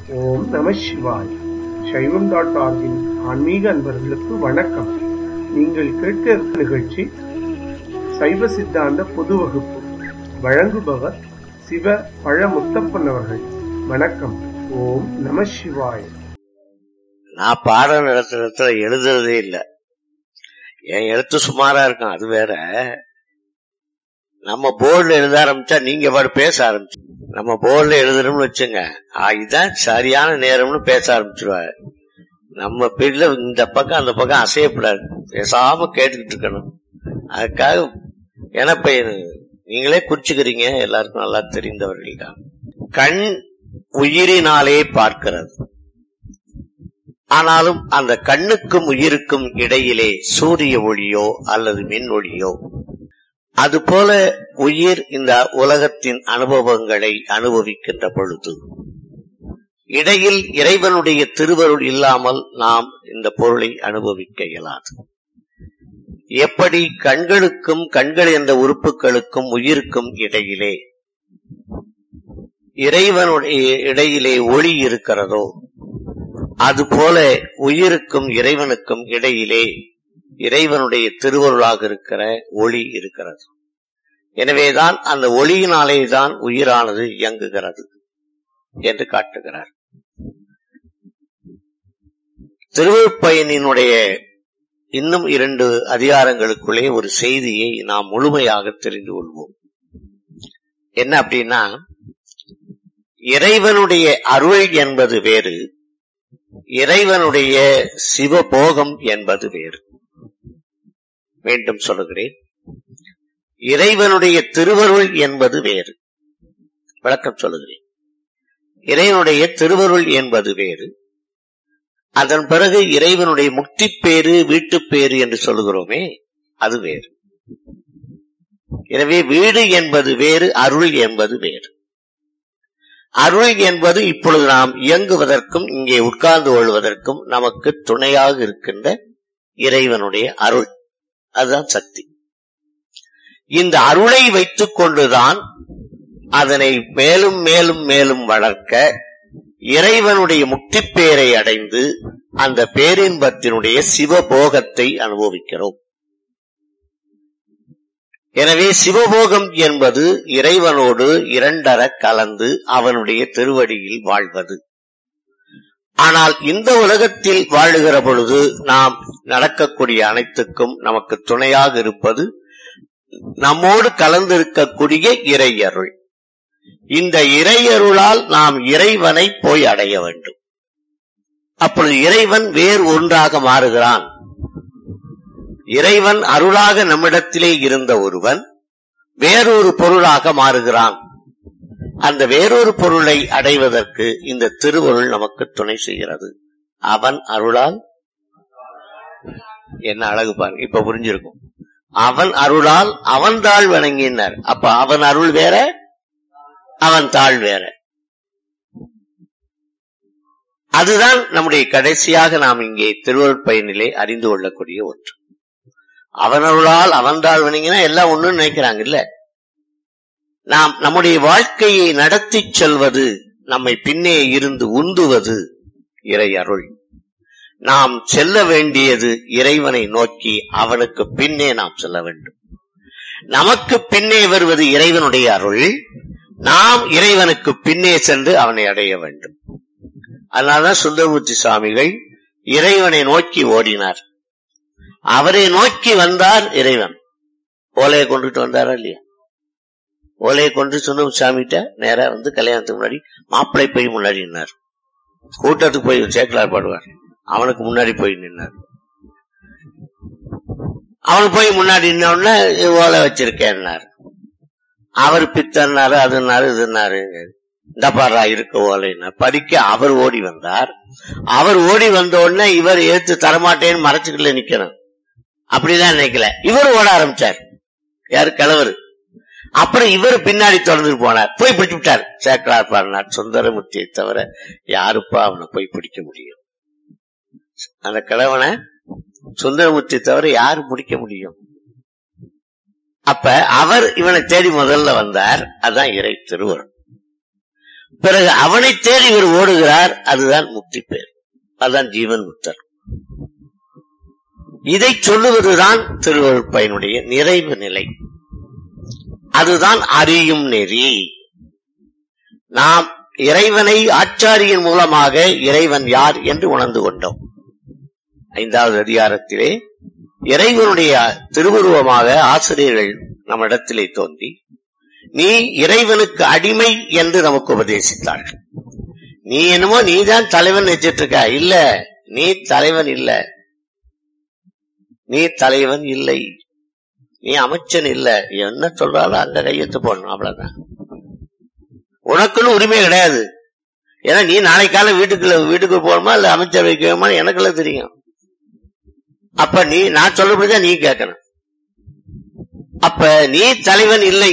ஓம் நம சிவாய் சைவம் டாட் ஆர்கின் ஆன்மீக அன்பர்களுக்கு வணக்கம் நீங்கள் கேட்க இருக்கும் நிகழ்ச்சி சைவ சித்தாந்த பொது வகுப்பு வழங்குபவர் சிவ பழ முத்தப்பன் அவர்கள் வணக்கம் ஓம் நம சிவாய் நான் பாடம் நடத்துற இடத்துல எழுதுறதே இல்ல என் எழுத்து சுமாரா இருக்கும் அது வேற நம்ம போர்டுல எழுத ஆரம்பிச்சா நீங்க பாடு பேச ஆரம்பிச்சு நம்ம போர்டுல எழுதுறோம்னு வச்சுங்க ஆ, இதான் சரியான நேரம்னு பேச ஆரம்பிச்சிருவாரு நம்ம பீரியட்ல இந்த பக்கம் அந்த பக்கம் அசையப்படாது பேசாம கேட்டுக்கிட்டு இருக்கணும் அதுக்காக ஏன்னா இப்ப நீங்களே குறிச்சுக்கிறீங்க எல்லாருக்கும் நல்லா தெரிந்தவர்கள் தான் கண் உயிரினாலே பார்க்கிறது ஆனாலும் அந்த கண்ணுக்கும் உயிருக்கும் இடையிலே சூரிய ஒளியோ அல்லது மின் ஒளியோ அதுபோல உயிர் இந்த உலகத்தின் அனுபவங்களை அனுபவிக்கின்ற பொழுது இடையில் இறைவனுடைய திருவருள் இல்லாமல் நாம் இந்த பொருளை அனுபவிக்க இயலாது எப்படி கண்களுக்கும் கண்கள் என்ற உறுப்புகளுக்கும் உயிருக்கும் இடையிலே இறைவனுடைய இடையிலே ஒளி இருக்கிறதோ அதுபோல உயிருக்கும் இறைவனுக்கும் இடையிலே இறைவனுடைய திருவருளாக இருக்கிற ஒளி இருக்கிறது எனவேதான் அந்த ஒளியினாலே தான் உயிரானது இயங்குகிறது என்று காட்டுகிறார் திருவருட்பயனினுடைய இன்னும் இரண்டு அதிகாரங்களுக்குள்ளே ஒரு செய்தியை நாம் முழுமையாக தெரிந்து கொள்வோம் என்ன அப்படின்னா இறைவனுடைய அருள் என்பது வேறு இறைவனுடைய சிவபோகம் என்பது வேறு மீண்டும் சொல்லுகிறேன் இறைவனுடைய திருவருள் என்பது வேறு விளக்கம் சொல்லுகிறேன் இறைவனுடைய திருவருள் என்பது வேறு அதன் பிறகு இறைவனுடைய முக்தி பேரு வீட்டுப்பேறு என்று சொல்லுகிறோமே அது வேறு எனவே வீடு என்பது வேறு அருள் என்பது வேறு அருள் என்பது இப்பொழுது நாம் இயங்குவதற்கும் இங்கே உட்கார்ந்து கொள்வதற்கும் நமக்கு துணையாக இருக்கின்ற இறைவனுடைய அருள் அதுதான் சக்தி இந்த அருளை வைத்துக் கொண்டுதான் அதனை மேலும் மேலும் மேலும் வளர்க்க இறைவனுடைய முக்திப்பேரை அடைந்து அந்த பேரின்பத்தினுடைய சிவபோகத்தை அனுபவிக்கிறோம் எனவே சிவபோகம் என்பது இறைவனோடு இரண்டர கலந்து அவனுடைய திருவடியில் வாழ்வது ஆனால் இந்த உலகத்தில் வாழுகிற பொழுது நாம் நடக்கக்கூடிய அனைத்துக்கும் நமக்கு துணையாக இருப்பது நம்மோடு கலந்திருக்கக்கூடிய இறையருள் இந்த இறையருளால் நாம் இறைவனை போய் அடைய வேண்டும் அப்பொழுது இறைவன் வேறு ஒன்றாக மாறுகிறான் இறைவன் அருளாக நம்மிடத்திலே இருந்த ஒருவன் வேறொரு பொருளாக மாறுகிறான் அந்த வேறொரு பொருளை அடைவதற்கு இந்த திருவருள் நமக்கு துணை செய்கிறது அவன் அருளால் என்ன அழகு பாருங்க இப்ப புரிஞ்சிருக்கும் அவன் அருளால் அவன் தாழ் வணங்கினார் அப்ப அவன் அருள் வேற அவன் தாழ் வேற அதுதான் நம்முடைய கடைசியாக நாம் இங்கே திருவருட் பயனிலே அறிந்து கொள்ளக்கூடிய ஒன்று அவன் அருளால் அவன் தாழ் வணங்கினா எல்லாம் ஒண்ணுன்னு நினைக்கிறாங்க இல்ல நாம் நம்முடைய வாழ்க்கையை நடத்தி செல்வது நம்மை பின்னே இருந்து உந்துவது இறை அருள் நாம் செல்ல வேண்டியது இறைவனை நோக்கி அவனுக்கு பின்னே நாம் செல்ல வேண்டும் நமக்கு பின்னே வருவது இறைவனுடைய அருள் நாம் இறைவனுக்கு பின்னே சென்று அவனை அடைய வேண்டும் அதனாலதான் சுந்தரமூர்த்தி சுவாமிகள் இறைவனை நோக்கி ஓடினார் அவரை நோக்கி வந்தார் இறைவன் ஓலையை கொண்டுட்டு வந்தாரா இல்லையா ஓலையை கொண்டு சுந்தரம் சாமிகிட்ட நேரா வந்து கல்யாணத்துக்கு முன்னாடி மாப்பிள்ளை போய் முன்னாடி நின்னார் கூட்டத்துக்கு போய் சேக்கலார் பாடுவார் அவனுக்கு முன்னாடி போய் நின்னார் அவனுக்கு போய் முன்னாடி நின்ன ஓலை வச்சிருக்கேன்னார் அவர் பித்தன்னாரு அதுனாரு இதுனாரு இந்த பாரா இருக்க ஓலைன்னா படிக்க அவர் ஓடி வந்தார் அவர் ஓடி வந்த உடனே இவர் ஏத்து தரமாட்டேன்னு மறைச்சுக்கல நிக்கணும் அப்படிதான் நினைக்கல இவர் ஓட ஆரம்பிச்சார் யாரு கிழவர் அப்புறம் இவர் பின்னாடி தொடர்ந்து போனார் போய் பிடிச்சு விட்டார் சேக்கலார் பாடினார் சுந்தரமூர்த்தியை தவிர யாருப்பா அவனை போய் பிடிக்க முடியும் அந்த கிழவனை சுந்தரமூர்த்தி தவிர யாரு முடிக்க முடியும் அப்ப அவர் இவனை தேடி முதல்ல வந்தார் அதான் இறை திருவருள் பிறகு அவனை தேடி இவர் ஓடுகிறார் அதுதான் முக்தி பேர் அதுதான் ஜீவன் முக்தர் இதை சொல்லுவதுதான் திருவள்ளுப்பயனுடைய நிறைவு நிலை அதுதான் அறியும் நெறி நாம் இறைவனை ஆச்சாரியின் மூலமாக இறைவன் யார் என்று உணர்ந்து கொண்டோம் ஐந்தாவது அதிகாரத்திலே இறைவனுடைய திருவுருவமாக ஆசிரியர்கள் நம்மிடத்திலே தோன்றி நீ இறைவனுக்கு அடிமை என்று நமக்கு உபதேசித்தார்கள் நீ என்னமோ நீதான் தலைவன் வச்சிட்டு இருக்க இல்ல நீ தலைவன் இல்ல நீ தலைவன் இல்லை நீ அமைச்சன் இல்ல என்ன சொல்றாலும் அங்க கையெழுத்து போடணும் அவ்வளவுதான் உனக்குன்னு உரிமை கிடையாது ஏன்னா நீ நாளை காலை வீட்டுக்குள்ள வீட்டுக்கு போகணுமா இல்ல அமைச்சர் வைக்கணுமா எனக்குள்ள தெரியும் அப்ப நீ நான் சொல்லப்படிதான் நீ கேட்கணும் அப்ப நீ தலைவன் இல்லை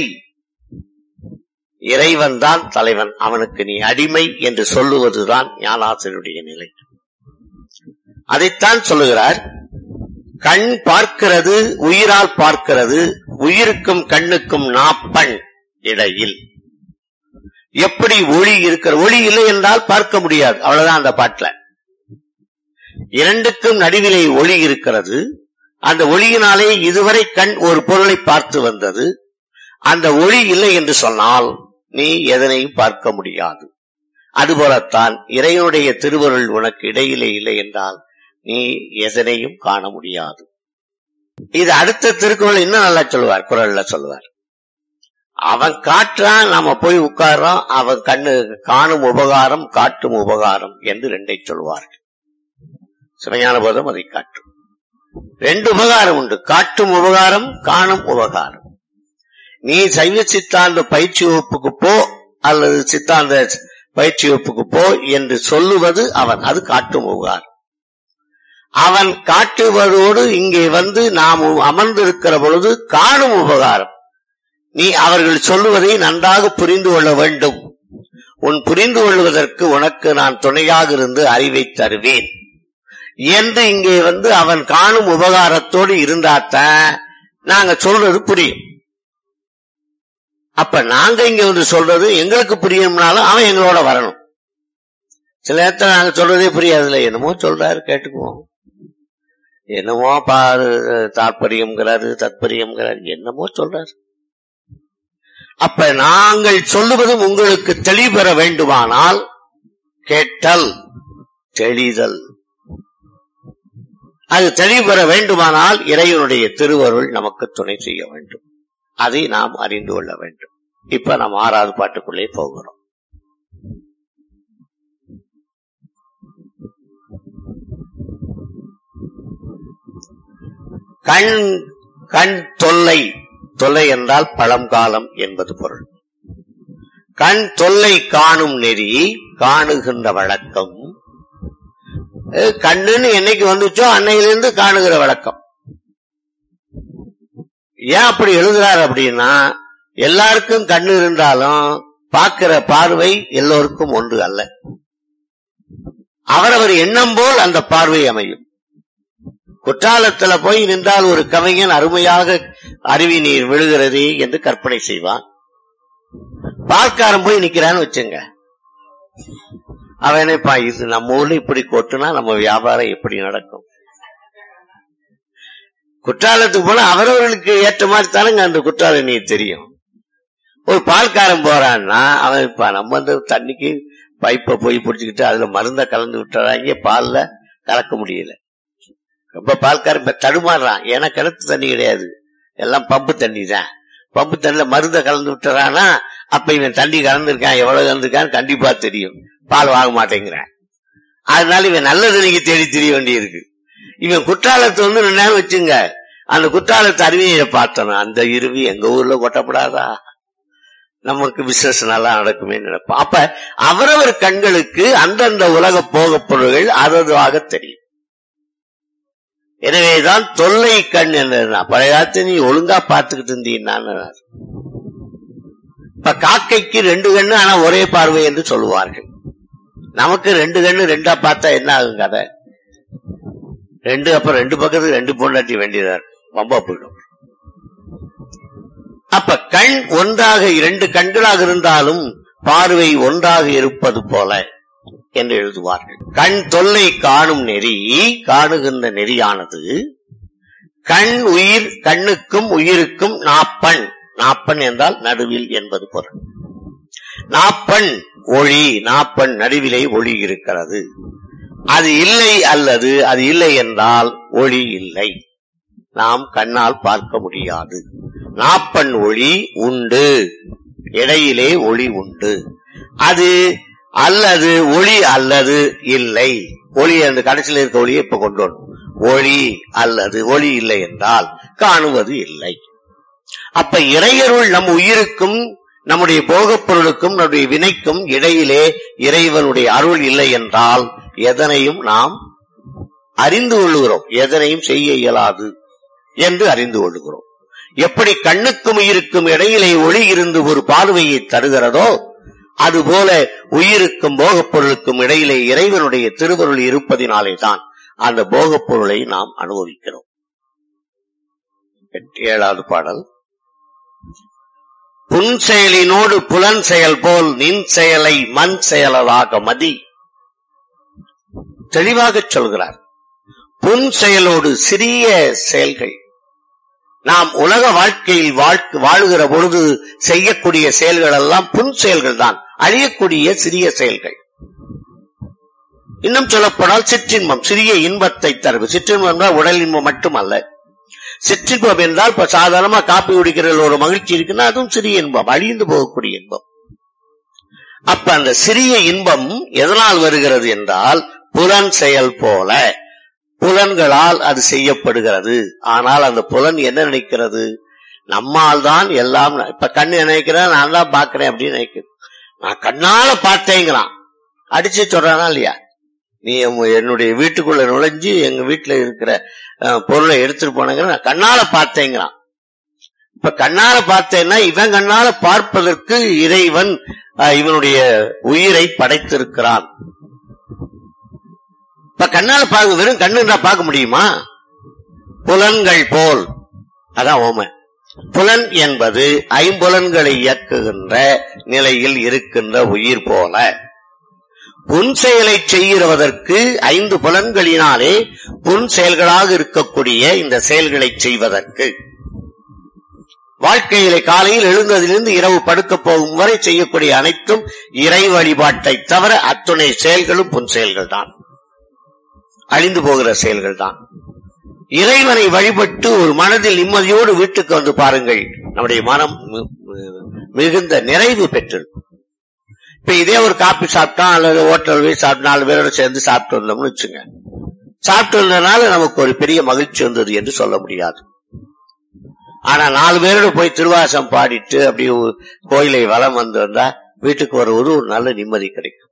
இறைவன் தான் தலைவன் அவனுக்கு நீ அடிமை என்று சொல்லுவதுதான் ஞானாசிரியருடைய நிலை அதைத்தான் சொல்லுகிறார் கண் பார்க்கிறது உயிரால் பார்க்கிறது உயிருக்கும் கண்ணுக்கும் நாப்பண் இடையில் எப்படி ஒளி இருக்கிற ஒளி இல்லை என்றால் பார்க்க முடியாது அவ்வளவுதான் அந்த பாட்டுல இரண்டுக்கும் நடுவிலே ஒளி இருக்கிறது அந்த ஒளியினாலே இதுவரை கண் ஒரு பொருளை பார்த்து வந்தது அந்த ஒளி இல்லை என்று சொன்னால் நீ எதனையும் பார்க்க முடியாது அதுபோலத்தான் இறைவனுடைய திருவருள் உனக்கு இடையிலே இல்லை என்றால் நீ எதனையும் காண முடியாது இது அடுத்த திருக்குறள் இன்னும் நல்லா சொல்லுவார் குரல்ல சொல்லுவார் அவன் காட்டுறான் நாம போய் உட்கார்றோம் அவன் கண்ணு காணும் உபகாரம் காட்டும் உபகாரம் என்று ரெண்டை சொல்வார்கள் சிவஞான போதம் அதை காட்டும் ரெண்டு உபகாரம் உண்டு காட்டும் உபகாரம் காணும் உபகாரம் நீ சைவ சித்தாந்த பயிற்சி வகுப்புக்கு போ அல்லது சித்தாந்த பயிற்சி வகுப்புக்கு போ என்று சொல்லுவது அவன் அது காட்டும் உபகாரம் அவன் காட்டுவதோடு இங்கே வந்து நாம் அமர்ந்திருக்கிற பொழுது காணும் உபகாரம் நீ அவர்கள் சொல்லுவதை நன்றாக புரிந்து கொள்ள வேண்டும் உன் புரிந்து கொள்வதற்கு உனக்கு நான் துணையாக இருந்து அறிவை தருவேன் என்று இங்கே வந்து அவன் காணும் உபகாரத்தோடு இருந்தாத்தான் நாங்க சொல்றது புரியும் அப்ப நாங்க இங்க வந்து சொல்றது எங்களுக்கு புரியணும்னாலும் அவன் எங்களோட வரணும் சில நேரத்தில் நாங்க சொல்றதே புரியாதுல்ல என்னமோ சொல்றாரு கேட்டுக்குவோம் என்னமோ பாரு தாற்பயம்ங்கிறாரு தற்பரியம்ங்கிறாரு என்னமோ சொல்றாரு அப்ப நாங்கள் சொல்லுவதும் உங்களுக்கு தெளிபெற வேண்டுமானால் கேட்டல் தெளிதல் அது தெளிவுபெற வேண்டுமானால் இறைவனுடைய திருவருள் நமக்கு துணை செய்ய வேண்டும் அதை நாம் அறிந்து கொள்ள வேண்டும் இப்ப நாம் ஆறாவது பாட்டுக்குள்ளே போகிறோம் கண் கண் தொல்லை தொல்லை என்றால் பழங்காலம் என்பது பொருள் கண் தொல்லை காணும் நெறி காணுகின்ற வழக்கம் கண்ணுன்னு என்னைக்கு வந்துச்சோ அன்னையிலிருந்து காணுகிற வழக்கம் ஏன் அப்படி எழுதுறாரு அப்படின்னா எல்லாருக்கும் கண்ணு இருந்தாலும் பார்க்கிற பார்வை எல்லோருக்கும் ஒன்று அல்ல அவரவர் எண்ணம் போல் அந்த பார்வை அமையும் குற்றாலத்துல போய் நின்றால் ஒரு கவிஞன் அருமையாக அருவி நீர் விழுகிறது என்று கற்பனை செய்வான் பால்காரன் போய் நிக்கிறான்னு வச்சுங்க அவனே பா இது நம்ம ஊர்ல இப்படி கொட்டுனா நம்ம வியாபாரம் எப்படி நடக்கும் குற்றாலத்துக்கு போனா அவரவர்களுக்கு ஏற்ற மாதிரி தானங்க அந்த குற்றால நீர் தெரியும் ஒரு பால்காரன் போறான்னா அவன் இப்ப நம்ம அந்த தண்ணிக்கு பைப்பை போய் பிடிச்சுக்கிட்டு அதுல மருந்த கலந்து விட்டுறாங்க பால்ல கலக்க முடியல ரொம்ப பால்காரன் இப்ப தடுமாறுறான் ஏன்னா கிணத்து தண்ணி கிடையாது எல்லாம் பம்பு தண்ணி தான் பம்பு தண்ணில மருந்த கலந்து விட்டுறானா அப்ப இவன் தண்ணி கலந்துருக்கான் எவ்வளவு கலந்துருக்கான்னு கண்டிப்பா தெரியும் பால் வாங்க மாட்டேங்கிறான் அதனால இவன் நல்ல தண்ணிக்கு தேடி தெரிய வேண்டி இருக்கு இவன் குற்றாலத்தை வந்து நின்னா வச்சுங்க அந்த குற்றாலத்து அருவியை பார்த்தணும் அந்த இருவி எங்க ஊர்ல கொட்டப்படாதா நமக்கு பிசினஸ் நல்லா நடக்குமே நினைப்போம் அப்ப அவரவர் கண்களுக்கு அந்தந்த உலக போகப் பொருள்கள் அததுவாக தெரியும் எனவேதான் தொல்லை கண் என்ன பழைய காலத்து நீ ஒழுங்கா பார்த்துக்கிட்டு இருந்தீங்கன்னா இப்ப காக்கைக்கு ரெண்டு கண்ணு ஆனா ஒரே பார்வை என்று சொல்லுவார்கள் நமக்கு ரெண்டு கண்ணு ரெண்டா பார்த்தா என்ன ஆகும் கதை ரெண்டு அப்ப ரெண்டு பக்கத்துக்கு ரெண்டு பொண்டாட்டி வேண்டியதா இருக்கும் ரொம்ப போயிடும் அப்ப கண் ஒன்றாக இரண்டு கண்களாக இருந்தாலும் பார்வை ஒன்றாக இருப்பது போல என்று எழுதுவார்கள் கண் தொல்லை காணும் நெறி காணுகின்ற நெறியானது கண் உயிர் கண்ணுக்கும் உயிருக்கும் நாப்பண் நாப்பண் என்றால் நடுவில் என்பது பொருள் நாப்பண் ஒளி நாப்பண் நடுவிலே ஒளி இருக்கிறது அது இல்லை அல்லது அது இல்லை என்றால் ஒளி இல்லை நாம் கண்ணால் பார்க்க முடியாது நாப்பண் ஒளி உண்டு இடையிலே ஒளி உண்டு அது அல்லது ஒளி அல்லது இல்லை ஒளி அந்த கடைசியில் இருக்க ஒளியை இப்ப கொண்டு வரணும் ஒளி அல்லது ஒளி இல்லை என்றால் காணுவது இல்லை அப்ப இறையருள் நம் உயிருக்கும் நம்முடைய போகப் பொருளுக்கும் நம்முடைய வினைக்கும் இடையிலே இறைவனுடைய அருள் இல்லை என்றால் எதனையும் நாம் அறிந்து கொள்ளுகிறோம் எதனையும் செய்ய இயலாது என்று அறிந்து கொள்ளுகிறோம் எப்படி கண்ணுக்கும் உயிருக்கும் இடையிலே ஒளி இருந்து ஒரு பார்வையை தருகிறதோ அதுபோல உயிருக்கும் போகப் பொருளுக்கும் இடையிலே இறைவனுடைய திருவருள் இருப்பதினாலே தான் அந்த போகப் பொருளை நாம் அனுபவிக்கிறோம் ஏழாவது பாடல் புன் செயலினோடு புலன் செயல் போல் நின் செயலை மண் செயலதாக மதி தெளிவாக சொல்கிறார் புன் செயலோடு சிறிய செயல்கள் நாம் உலக வாழ்க்கையில் வாழ்க்கை வாழுகிற பொழுது செய்யக்கூடிய செயல்கள் எல்லாம் புன் செயல்கள் தான் அழியக்கூடிய சிறிய செயல்கள் இன்னும் சொல்லப்போனால் சிற்றின்பம் சிறிய இன்பத்தை தரும் சிற்றின்பம் என்றால் உடல் இன்பம் மட்டுமல்ல சிற்றின்பம் என்றால் இப்ப சாதாரணமா காப்பி குடிக்கிறதுல ஒரு மகிழ்ச்சி இருக்குன்னா அதுவும் சிறிய இன்பம் அழிந்து போகக்கூடிய இன்பம் அப்ப அந்த சிறிய இன்பம் எதனால் வருகிறது என்றால் புலன் செயல் போல புலன்களால் அது செய்யப்படுகிறது ஆனால் அந்த புலன் என்ன நினைக்கிறது நம்மால் தான் எல்லாம் இப்ப கண்ணு நினைக்கிறேன் நான் தான் பாக்குறேன் அப்படின்னு நினைக்கிறேன் நான் கண்ணால பார்த்தேங்கிறான் அடிச்சு சொல்றானா இல்லையா நீ என்னுடைய வீட்டுக்குள்ள நுழைஞ்சு எங்க வீட்டுல இருக்கிற பொருளை எடுத்துட்டு போனங்கிற நான் கண்ணால பார்த்தேங்கிறான் இப்ப கண்ணால பார்த்தேன்னா இவன் கண்ணால பார்ப்பதற்கு இறைவன் இவனுடைய உயிரை படைத்திருக்கிறான் இப்ப கண்ணால பார்க்க வெறும் கண்ணுன்றா பார்க்க முடியுமா புலன்கள் போல் அதான் ஓமை புலன் என்பது ஐம்புலன்களை இயக்குகின்ற நிலையில் இருக்கின்ற உயிர் போல புன் செயலை செய்கிறதற்கு ஐந்து புலன்களினாலே புன் செயல்களாக இருக்கக்கூடிய இந்த செயல்களை செய்வதற்கு வாழ்க்கையிலே காலையில் எழுந்ததிலிருந்து இரவு படுக்க போகும் வரை செய்யக்கூடிய அனைத்தும் இறை வழிபாட்டை தவிர அத்துணை செயல்களும் புன் செயல்கள் தான் அழிந்து போகிற செயல்கள் தான் இறைவனை வழிபட்டு ஒரு மனதில் நிம்மதியோடு வீட்டுக்கு வந்து பாருங்கள் நம்முடைய மனம் மிகுந்த நிறைவு பெற்றிருக்கும் இப்ப இதே ஒரு காப்பி சாப்பிட்டோம் அல்லது ஹோட்டல் போய் சாப்பிட்டு நாலு பேரோட சேர்ந்து சாப்பிட்டு வந்தோம்னு வச்சுங்க சாப்பிட்டு வந்ததுனால நமக்கு ஒரு பெரிய மகிழ்ச்சி வந்தது என்று சொல்ல முடியாது ஆனா நாலு பேரோட போய் திருவாசம் பாடிட்டு அப்படி கோயிலை வளம் வந்து வந்தா வீட்டுக்கு வருவது ஒரு நல்ல நிம்மதி கிடைக்கும்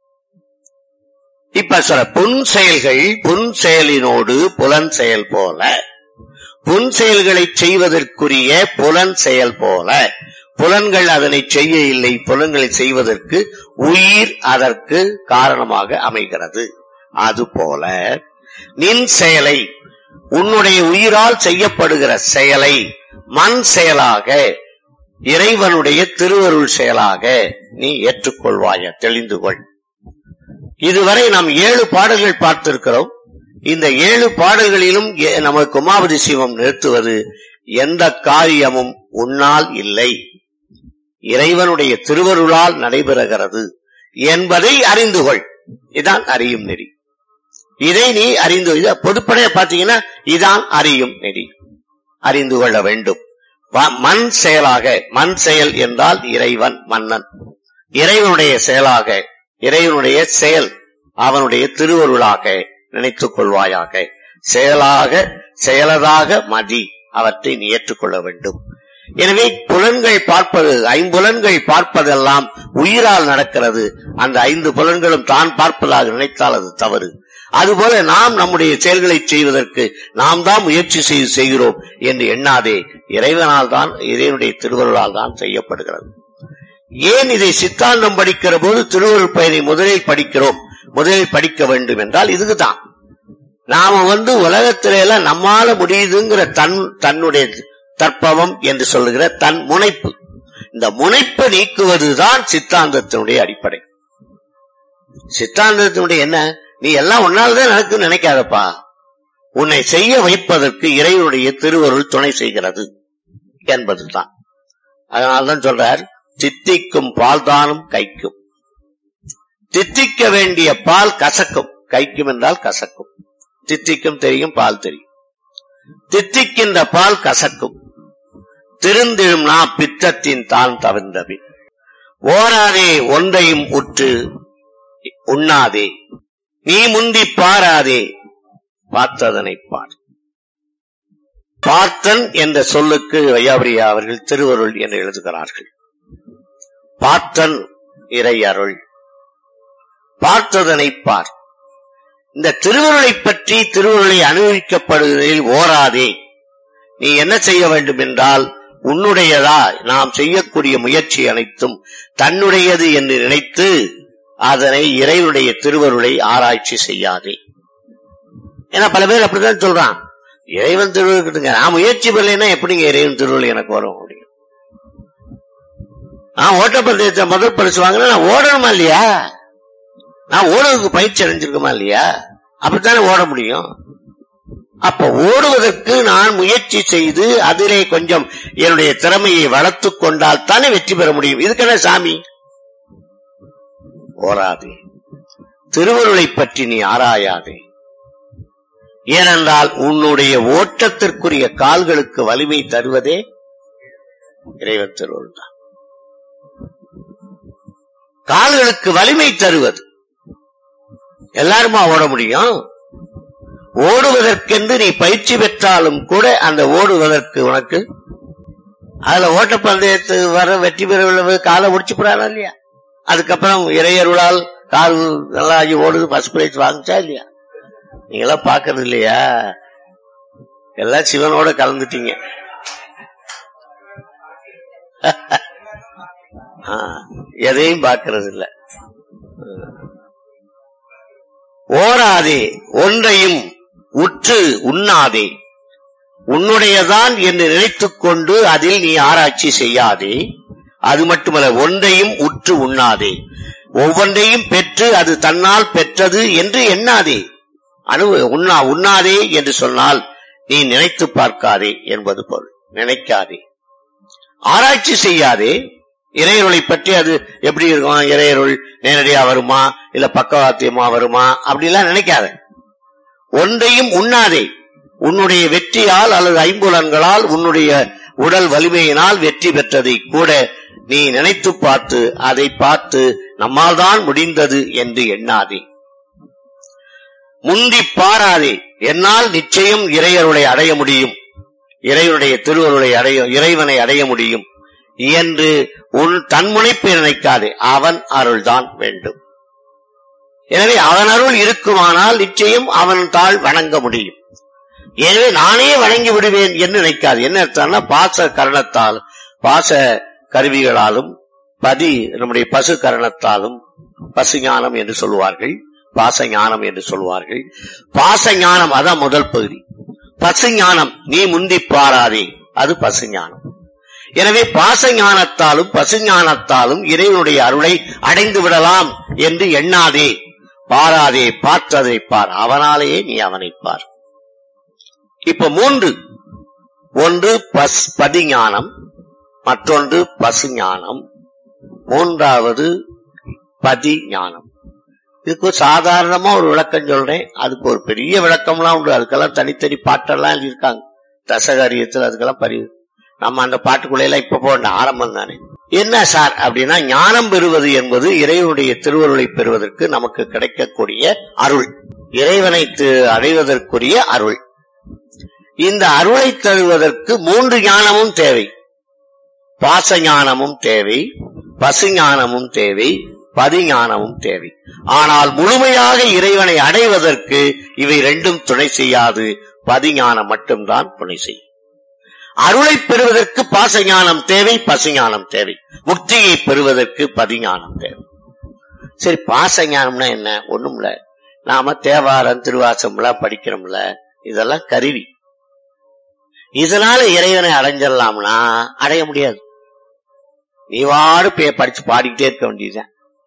இப்ப சொல்ற புன் செயல்கள் புன் செயலினோடு புலன் செயல் போல புன் செயல்களை செய்வதற்குரிய புலன் செயல் போல புலன்கள் அதனை செய்ய இல்லை புலன்களை செய்வதற்கு உயிர் அதற்கு காரணமாக அமைகிறது அதுபோல நின் செயலை உன்னுடைய உயிரால் செய்யப்படுகிற செயலை மண் செயலாக இறைவனுடைய திருவருள் செயலாக நீ ஏற்றுக்கொள்வாய தெளிந்து கொள் இதுவரை நாம் ஏழு பாடல்கள் பார்த்திருக்கிறோம் இந்த ஏழு பாடல்களிலும் நமக்கு உமாபதி சிவம் நிறுத்துவது எந்த காரியமும் உன்னால் இல்லை இறைவனுடைய திருவருளால் நடைபெறுகிறது என்பதை அறிந்து கொள் இதான் அறியும் நெறி இதை நீ அறிந்து பொதுப்படைய பாத்தீங்கன்னா இதான் அறியும் நெறி அறிந்து கொள்ள வேண்டும் மண் செயலாக மண் செயல் என்றால் இறைவன் மன்னன் இறைவனுடைய செயலாக இறைவனுடைய செயல் அவனுடைய திருவருளாக நினைத்துக் கொள்வாயாக செயலாக செயலதாக மதி அவற்றை நீ ஏற்றுக்கொள்ள வேண்டும் எனவே புலன்கள் பார்ப்பது ஐம்புலன்கள் பார்ப்பதெல்லாம் உயிரால் நடக்கிறது அந்த ஐந்து புலன்களும் தான் பார்ப்பதாக நினைத்தால் அது தவறு அதுபோல நாம் நம்முடைய செயல்களை செய்வதற்கு நாம் தான் முயற்சி செய்து செய்கிறோம் என்று எண்ணாதே இறைவனால் தான் இறைவனுடைய திருவருளால் தான் செய்யப்படுகிறது ஏன் இதை சித்தாந்தம் படிக்கிற போது திருவருள் பயனை முதலில் படிக்கிறோம் முதலில் படிக்க வேண்டும் என்றால் இதுக்குதான் நாம வந்து உலகத்தில எல்லாம் நம்மால முடியுதுங்கிற தன் தன்னுடைய தற்பவம் என்று சொல்லுகிற தன் முனைப்பு இந்த முனைப்பை நீக்குவதுதான் சித்தாந்தத்தினுடைய அடிப்படை சித்தாந்தத்தினுடைய என்ன நீ எல்லாம் ஒன்னால்தான் நடக்குன்னு நினைக்காதப்பா உன்னை செய்ய வைப்பதற்கு இறைவனுடைய திருவருள் துணை செய்கிறது என்பதுதான் அதனால்தான் சொல்றார் தித்திக்கும் பால் தானும் கைக்கும் தித்திக்க வேண்டிய பால் கசக்கும் கைக்கும் என்றால் கசக்கும் தித்திக்கும் தெரியும் பால் தெரியும் தித்திக்கின்ற பால் கசக்கும் திருந்திடும் நா பித்தத்தின் தான் தவிர்ந்தபின் ஓராதே ஒன்றையும் உற்று உண்ணாதே நீ முந்தி பாராதே பார்த்ததனை பார் பார்த்தன் என்ற சொல்லுக்கு வையாபுரியா அவர்கள் திருவருள் என்று எழுதுகிறார்கள் பார்த்தன் இறை அருள் பார்த்ததனை பார் இந்த திருவருளை பற்றி திருவருளை அனுபவிக்கப்படுவதில் ஓராதே நீ என்ன செய்ய வேண்டும் என்றால் உன்னுடையதா நாம் செய்யக்கூடிய முயற்சி அனைத்தும் தன்னுடையது என்று நினைத்து அதனை இறைவனுடைய திருவருளை ஆராய்ச்சி செய்யாதே ஏன்னா பல பேர் அப்படிதான் சொல்றான் இறைவன் திருவருள் நான் முயற்சி பண்ணலைன்னா எப்படிங்க இறைவன் திருவருள் எனக்கு வரும் அப்படின்னு நான் ஓட்டப்பந்தயத்தை முதல் பரிசு வாங்கினா நான் ஓடணுமா இல்லையா நான் ஓடுறதுக்கு பயிற்சி அடைஞ்சிருக்குமா இல்லையா அப்படித்தானே ஓட முடியும் அப்ப ஓடுவதற்கு நான் முயற்சி செய்து அதிலே கொஞ்சம் என்னுடைய திறமையை வளர்த்துக் கொண்டால் தானே வெற்றி பெற முடியும் இதுக்கென்ன சாமி ஓராதே திருவருளை பற்றி நீ ஆராயாதே ஏனென்றால் உன்னுடைய ஓட்டத்திற்குரிய கால்களுக்கு வலிமை தருவதே இறைவன் திருவருள் தான் கால்களுக்கு வலிமை தருவது எல்லாருமா ஓட முடியும் ஓடுவதற்கென்று நீ பயிற்சி பெற்றாலும் கூட அந்த ஓடுவதற்கு உனக்கு அதுல ஓட்டப்பந்தயத்து வர வெற்றி பெற காலை முடிச்சு போறானா இல்லையா அதுக்கப்புறம் இறையருளால் கால் நல்லா ஆகி ஓடுது ஃபர்ஸ்ட் பிரைஸ் வாங்கிச்சா இல்லையா நீங்களாம் பாக்குறது இல்லையா எல்லாம் சிவனோட கலந்துட்டீங்க ஆ, எதையும் பார்க்கறது இல்ல ஓராதே ஒன்றையும் உற்று உண்ணாதே உன்னுடையதான் என்று நினைத்துக் கொண்டு அதில் நீ ஆராய்ச்சி செய்யாதே அது மட்டுமல்ல ஒன்றையும் உற்று உண்ணாதே ஒவ்வொன்றையும் பெற்று அது தன்னால் பெற்றது என்று எண்ணாதே அனு உண்ணா உண்ணாதே என்று சொன்னால் நீ நினைத்து பார்க்காதே என்பது பொருள் நினைக்காதே ஆராய்ச்சி செய்யாதே இறையருளை பற்றி அது எப்படி இருக்கும் இறையருள் நேரடியா வருமா இல்ல பக்கவாத்தியமா வருமா அப்படிலாம் நினைக்காத ஒன்றையும் உண்ணாதே உன்னுடைய வெற்றியால் அல்லது ஐம்புலன்களால் உன்னுடைய உடல் வலிமையினால் வெற்றி பெற்றதை கூட நீ நினைத்து பார்த்து அதை பார்த்து நம்மால் தான் முடிந்தது என்று எண்ணாதே முந்தி பாராதே என்னால் நிச்சயம் இறையருளை அடைய முடியும் இறைவனுடைய திருவருளை அடைய இறைவனை அடைய முடியும் என்று உன் தன்முனைப்பை நினைக்காதே அவன் அருள்தான் வேண்டும் எனவே அவன் அருள் இருக்குமானால் நிச்சயம் அவன் தாள் வணங்க முடியும் எனவே நானே வணங்கி விடுவேன் என்று நினைக்காது என்ன அர்த்தம்னா பாச கரணத்தால் பாச கருவிகளாலும் பதி நம்முடைய பசு கரணத்தாலும் பசு ஞானம் என்று சொல்லுவார்கள் பாச ஞானம் என்று சொல்லுவார்கள் பாச ஞானம் அதான் முதல் பகுதி பசு ஞானம் நீ முந்தி பாராதே அது பசு ஞானம் எனவே பாச ஞானத்தாலும் பசு ஞானத்தாலும் இறைவனுடைய அருளை அடைந்து விடலாம் என்று எண்ணாதே பாராதே பார்த்ததை பார் அவனாலேயே நீ அவனை பார் இப்ப மூன்று ஒன்று பஸ் பதிஞானம் மற்றொன்று பசு ஞானம் மூன்றாவது பதி ஞானம் இதுக்கு ஒரு சாதாரணமா ஒரு விளக்கம் சொல்றேன் அதுக்கு ஒரு பெரிய விளக்கம்லாம் உண்டு அதுக்கெல்லாம் தனித்தனி பாட்டெல்லாம் எழுதியிருக்காங்க தசகாரியத்தில் அதுக்கெல்லாம் பரி நம்ம அந்த பாட்டுக்குள்ள எல்லாம் இப்ப போன ஆரம்பம் தானே என்ன சார் அப்படின்னா ஞானம் பெறுவது என்பது இறைவனுடைய திருவருளை பெறுவதற்கு நமக்கு கிடைக்கக்கூடிய அருள் இறைவனை தி- அடைவதற்குரிய அருள் இந்த அருளை தருவதற்கு மூன்று ஞானமும் தேவை பாச ஞானமும் தேவை பசு ஞானமும் தேவை பதிஞானமும் தேவை ஆனால் முழுமையாக இறைவனை அடைவதற்கு இவை ரெண்டும் துணை செய்யாது பதிஞானம் மட்டும்தான் துணை செய்யும் அருளை பெறுவதற்கு பாச ஞானம் தேவை பசு ஞானம் தேவை முக்தியை பெறுவதற்கு பதிஞானம் தேவை சரி பாச ஞானம்னா என்ன ஒண்ணும் இல்ல நாம தேவாரம் திருவாசம்லாம் படிக்கிறோம்ல இதெல்லாம் கருவி இதனால இறைவனை அடைஞ்சிடலாம்னா அடைய முடியாது நீ வாடு பே- படிச்சு பாடிக்கிட்டே இருக்க வேண்டியதுதான்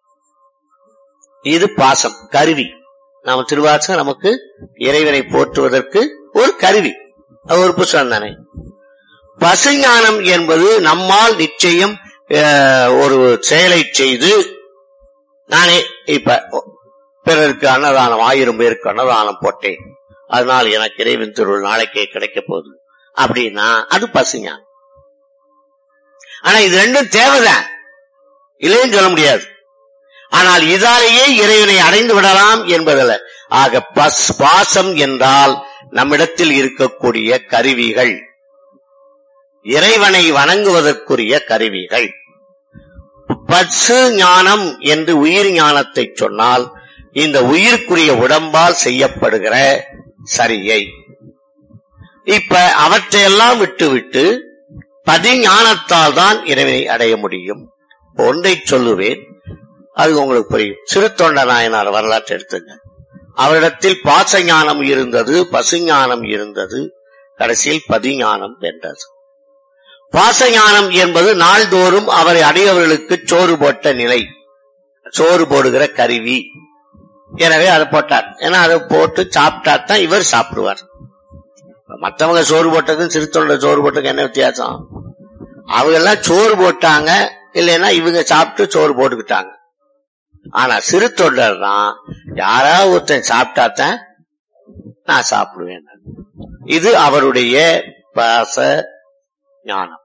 இது பாசம் கருவி நாம திருவாசகம் நமக்கு இறைவனை போற்றுவதற்கு ஒரு கருவி அது ஒரு புஸ்தகம் தானே பசுஞானம் என்பது நம்மால் நிச்சயம் அஹ், ஒரு செயலை செய்து நானே இப்ப பிறருக்கு அன்னதானம் ஆயிரம் பேருக்கு அன்னதானம் போட்டேன் அதனால் எனக்கு இறைவன் திருள் நாளைக்கே கிடைக்க போகுது அப்படின்னா அது பசுஞானம் ஆனா இது ரெண்டும் தேவைதான் இல்லைன்னு சொல்ல முடியாது ஆனால் இதாலேயே இறைவனை அடைந்து விடலாம் என்பதல்ல ஆக பஸ் பாசம் என்றால் நம்மிடத்தில் இருக்கக்கூடிய கருவிகள் இறைவனை வணங்குவதற்குரிய கருவிகள் பசு ஞானம் என்று உயிர் ஞானத்தை சொன்னால் இந்த உயிர்க்குரிய உடம்பால் செய்யப்படுகிற சரியை இப்ப அவற்றையெல்லாம் விட்டுவிட்டு பதிஞானத்தால் தான் இறைவனை அடைய முடியும் ஒன்றை சொல்லுவேன் அது உங்களுக்கு புரியும் சிறு தொண்ட நாயனார் வரலாற்றை எடுத்துங்க அவரிடத்தில் பாச ஞானம் இருந்தது பசுஞானம் இருந்தது கடைசியில் பதிஞானம் வென்றது பாசஞானம் என்பது நாள்தோறும் அவரை அடையவர்களுக்கு சோறு போட்ட நிலை சோறு போடுகிற கருவி எனவே அதை போட்டார் ஏன்னா அதை போட்டு சாப்பிட்டா தான் இவர் சாப்பிடுவார் மத்தவங்க சோறு போட்டதுக்கும் சிறுத்தொண்ட சோறு போட்டதுக்கு என்ன வித்தியாசம் அவங்க எல்லாம் சோறு போட்டாங்க இல்லைன்னா இவங்க சாப்பிட்டு சோறு போட்டுக்கிட்டாங்க ஆனா சிறு தொண்டர் தான் யாராவது ஒருத்தன் சாப்பிட்டா தான் நான் சாப்பிடுவேன் இது அவருடைய பாச ஞானம்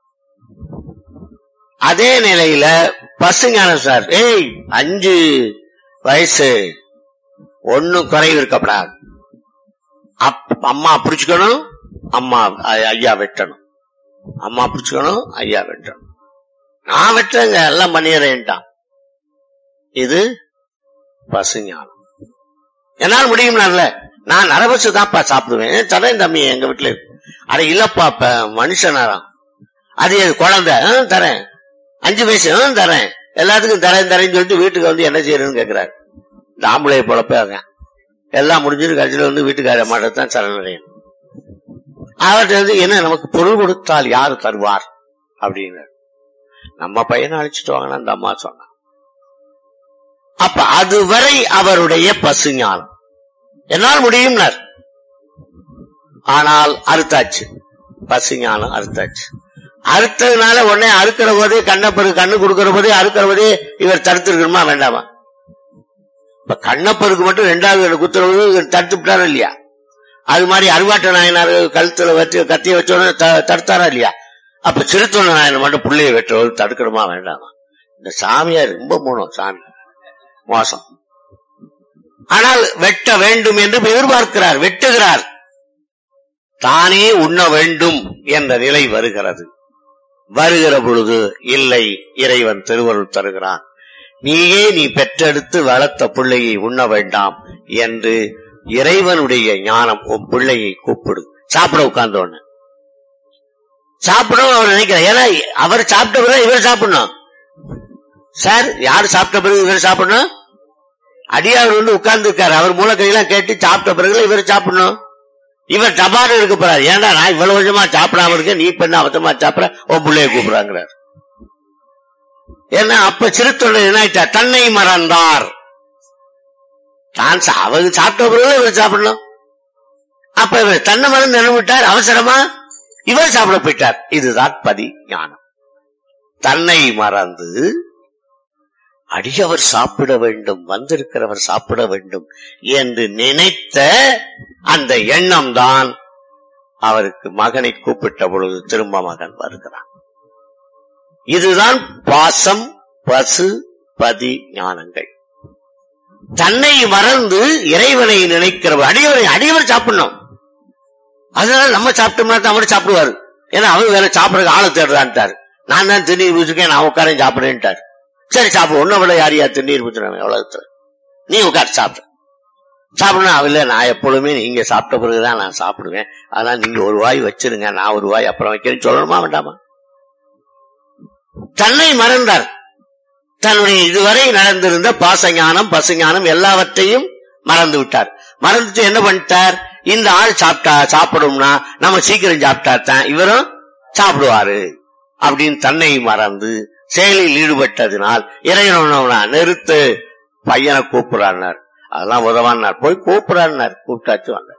அதே நிலையில பசு ஞானம் சார் ஏய் அஞ்சு வயசு ஒன்னும் குறைவு இருக்கப்படாது அப்- அம்மா பிடிச்சுக்கணும் அம்மா ஐ- ஐயா வெட்டணும் அம்மா பிடிச்சுக்கணும் ஐயா வெட்டணும் நான் வெட்டுறேங்க எல்லாம் பண்ணிடுறேன்ட்டான் இது பசுஞானம் என்னால் முடியும்ல நான் நரபசு தான்ப்பா சாப்பிடுவேன் தரேன் தம்பி எங்க வீட்டுல இருக்கு. அட இல்லப்பா இப்ப மனுஷனாராம் அது எது குழந்தை ஆ, தரேன் அஞ்சு வயசு ஆ, தரேன் எல்லாத்துக்கும் தரேன் தரேன்னு சொல்லிட்டு வீட்டுக்கு வந்து என்ன செய்யறேன்னு கேக்குறாரு இந்த ஆம்பளை பொழப்பே அதான் எல்லாம் முடிஞ்சிட்டு கடைசியில வந்து வீட்டுக்கார மாட்டத்தான் சரணடையும் அவர்கிட்ட வந்து என்ன நமக்கு பொருள் கொடுத்தால் யாரு தருவார் அப்படின்னு நம்ம பையனை அழைச்சிட்டு வாங்கன்னு அந்த அம்மா சொன்னான் அப்ப அதுவரை அவருடைய பசுஞானம் என்னால் முடியும்னார் ஆனால் அறுத்தாச்சு பசுஞானம் அறுத்தாச்சு அறுத்ததுனால உடனே அறுக்கிற போதே கண்ணப்பரு கண்ணு கொடுக்கிற போதே அறுக்கிற போதே இவர் தடுத்திருக்கணுமா வேண்டாமா இப்ப கண்ணப்பருக்கு மட்டும் ரெண்டாவது குத்துறது இவர் தடுத்து விட்டாரா இல்லையா அது மாதிரி அருவாட்ட நாயனார் கழுத்துல வச்சு கத்திய வச்சோடனே த- தடுத்தாரா இல்லையா அப்ப சிறுத்தொண்ட நாயனை மட்டும் பிள்ளைய வெட்டுறது தடுக்கணுமா வேண்டாமா இந்த சாமியார் ரொம்ப மூணம் சாமி மோசம் ஆனால் வெட்ட வேண்டும் என்று எதிர்பார்க்கிறார் வெட்டுகிறார் தானே உண்ண வேண்டும் என்ற நிலை வருகிறது வருகிற பொழுது இல்லை இறைவன் திருவருள் தருகிறான் நீயே நீ பெற்றெடுத்து வளர்த்த பிள்ளையை உண்ண வேண்டாம் என்று இறைவனுடைய ஞானம் உன் பிள்ளையை கூப்பிடு சாப்பிட உட்கார்ந்த உடனே சாப்பிடணும் அவர் நினைக்கிறார் ஏன்னா அவர் சாப்பிட்ட பிறகு இவர் சாப்பிடணும் சார் யார் சாப்பிட்ட பிறகு இவர் சாப்பிடணும் அடியார் வந்து உட்கார்ந்து இருக்காரு அவர் மூலக்கையெல்லாம் கேட்டு சாப்பிட்ட பிறகு இவர் சாப்பிடணும் இவர் டபாரு இருக்க போறாரு ஏன்டா நான் இவ்வளவு வருஷமா சாப்பிடாம இருக்கேன் நீ பெண்ண அவத்தமா சாப்பிட உன் பிள்ளைய கூப்பிடுறாங்கிறார் ஏன்னா அப்ப சிறுத்தொண்டர் என்ன ஆயிட்டா தன்னை மறந்தார் தான் சா- அவர் சாப்பிட்ட பிறகு இவர் சாப்பிடணும் அப்ப இவர் தன்னை மறந்து நினைவிட்டார் அவசரமா இவர் சாப்பிட போயிட்டார் இதுதான் பதி ஞானம் தன்னை மறந்து அடியவர் சாப்பிட வேண்டும் வந்திருக்கிறவர் சாப்பிட வேண்டும் என்று நினைத்த அந்த எண்ணம் தான் அவருக்கு மகனை கூப்பிட்ட பொழுது திரும்ப மகன் வருகிறான் இதுதான் பாசம் பசு பதி ஞானங்கள் தன்னை மறந்து இறைவனை நினைக்கிறவர் அடியவரை அடியவர் சாப்பிடணும் அதனால நம்ம சாப்பிட்டோம்னா தான் அவர் சாப்பிடுவாரு ஏன்னா அவர் வேற சாப்பிடறதுக்கு ஆளை தேடுறான்ட்டாரு நான் தான் திருநீர் பூச்சிருக்கேன் நான் உட்காரேன் சாப்பிடுறேன்ட்டாரு சரி சாப்பிடு ஒன்னும் விட யார் யார் திருநீர் பூச்சுறாங்க எவ்வளவு நீ உட்கார் சாப்பிடு சாப்பிடணும் அவல நான் எப்பொழுதுமே நீங்க சாப்பிட்ட பிறகுதான் நான் சாப்பிடுவேன் அதனால நீங்க ஒரு வாய் வச்சிருங்க நான் ஒரு வாய் அப்புறம் வைக்கிறேன்னு சொல்லணுமா வேண்டாமா தன்னை மறந்தார் தன்னுடைய இதுவரை நடந்திருந்த பாசஞானம் பசுஞானம் எல்லாவற்றையும் மறந்து விட்டார் மறந்துட்டு என்ன பண்ணிட்டார் இந்த ஆள் சாப்பிட்டா சாப்பிடும்னா நம்ம சீக்கிரம் சாப்பிட்டா தான் இவரும் சாப்பிடுவாரு அப்படின்னு தன்னை மறந்து செயலில் ஈடுபட்டதினால் இறைவனா நிறுத்து பையனை கூப்பிடுறார் அதெல்லாம் உதவான்னார் போய் கூப்பிடுறார் கூப்பிட்டாச்சு வந்தாச்சு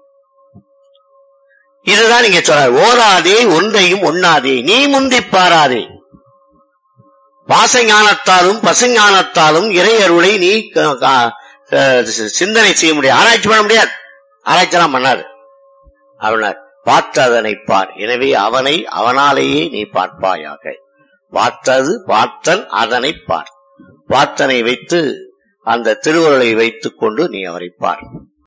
இதுதான் நீங்க சொல்ற ஓராதே ஒன்றையும் ஒண்ணாதே நீ முந்தி பாராதே பாசஞானத்தாலும் பசுஞானத்தாலும் இறை அருளை நீ க- க- க- சிந்தனை செய்ய முடியாது ஆராய்ச்சி பண்ண முடியாது ஆராய்ச்சிலாம் பண்ணாது அவனார் பார்த்து அதனை பார் எனவே அவனை அவனாலேயே நீ பார்ப்பாயாக பார்த்தது பார்த்தல் அதனை பார் பார்த்தனை வைத்து அந்த திருவுருளை வைத்துக் கொண்டு நீ அவரை பார்